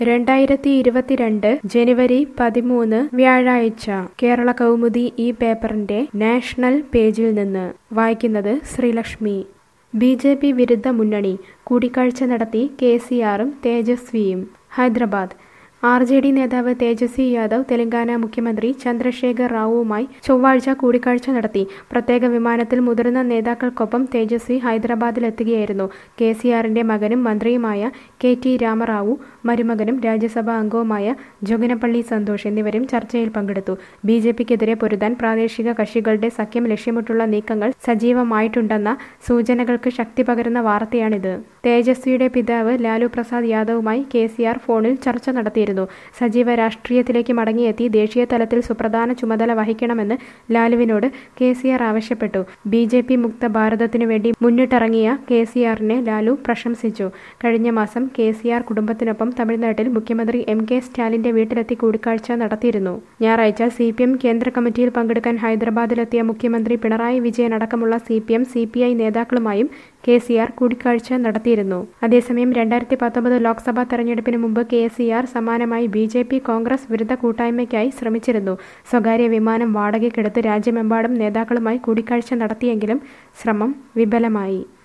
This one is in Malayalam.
രണ്ടായിരത്തി ഇരുപത്തിരണ്ട് ജനുവരി പതിമൂന്ന് വ്യാഴാഴ്ച കേരള കൗമുദി ഈ പേപ്പറിന്റെ നാഷണൽ പേജിൽ നിന്ന് വായിക്കുന്നത് ശ്രീലക്ഷ്മി ബി ജെ പി വിരുദ്ധ മുന്നണി കൂടിക്കാഴ്ച നടത്തി കെ സി ആറും തേജസ്വിയും ഹൈദരാബാദ് ആർ ജെ ഡി നേതാവ് തേജസ്വി യാദവ് തെലങ്കാന മുഖ്യമന്ത്രി ചന്ദ്രശേഖർ റാവുവുമായി ചൊവ്വാഴ്ച കൂടിക്കാഴ്ച നടത്തി പ്രത്യേക വിമാനത്തിൽ മുതിർന്ന നേതാക്കൾക്കൊപ്പം തേജസ്വി ഹൈദരാബാദിലെത്തുകയായിരുന്നു കെ സി ആറിന്റെ മകനും മന്ത്രിയുമായ കെ ടി രാമറാവു മരുമകനും രാജ്യസഭാ അംഗവുമായ ജോഗിനപ്പള്ളി സന്തോഷ് എന്നിവരും ചർച്ചയിൽ പങ്കെടുത്തു ബി ജെ പിക്കെതിരെ പൊരുതാൻ പ്രാദേശിക കക്ഷികളുടെ സഖ്യം ലക്ഷ്യമിട്ടുള്ള നീക്കങ്ങൾ സജീവമായിട്ടുണ്ടെന്ന സൂചനകൾക്ക് ശക്തി പകരുന്ന വാർത്തയാണിത് തേജസ്വിയുടെ പിതാവ് ലാലു പ്രസാദ് യാദവുമായി കെ സി ആർ ഫോണിൽ ചർച്ച നടത്തിയിരുന്നു സജീവ രാഷ്ട്രീയത്തിലേക്ക് മടങ്ങിയെത്തി ദേശീയ തലത്തിൽ സുപ്രധാന ചുമതല വഹിക്കണമെന്ന് ലാലുവിനോട് കെ സി ആർ ആവശ്യപ്പെട്ടു ബി ജെ പി മുക്ത ഭാരതത്തിനു വേണ്ടി മുന്നിട്ടിറങ്ങിയ കെ സി ആറിനെ ലാലു പ്രശംസിച്ചു കഴിഞ്ഞ മാസം കെ സി ആർ കുടുംബത്തിനൊപ്പം തമിഴ്നാട്ടിൽ മുഖ്യമന്ത്രി എം കെ സ്റ്റാലിന്റെ വീട്ടിലെത്തി കൂടിക്കാഴ്ച നടത്തിയിരുന്നു ഞായറാഴ്ച സി പി എം കേന്ദ്ര കമ്മിറ്റിയിൽ പങ്കെടുക്കാൻ ഹൈദരാബാദിലെത്തിയ മുഖ്യമന്ത്രി പിണറായി വിജയൻ അടക്കമുള്ള C P M C P I നേതാക്കളുമായും കെ സി ആർ കൂടിക്കാഴ്ച നടത്തിയിരുന്നു അതേസമയം രണ്ടായിരത്തി പത്തൊമ്പത് ലോക്സഭാ തെരഞ്ഞെടുപ്പിന് മുമ്പ് കെ സി ആർ സമാനമായി ബി ജെ പി കോൺഗ്രസ് വിരുദ്ധ കൂട്ടായ്മയ്ക്കായി ശ്രമിച്ചിരുന്നു സ്വകാര്യ വിമാനം വാടകയ്ക്കെടുത്ത് രാജ്യമെമ്പാടും നേതാക്കളുമായി കൂടിക്കാഴ്ച നടത്തിയെങ്കിലും ശ്രമം വിഫലമായി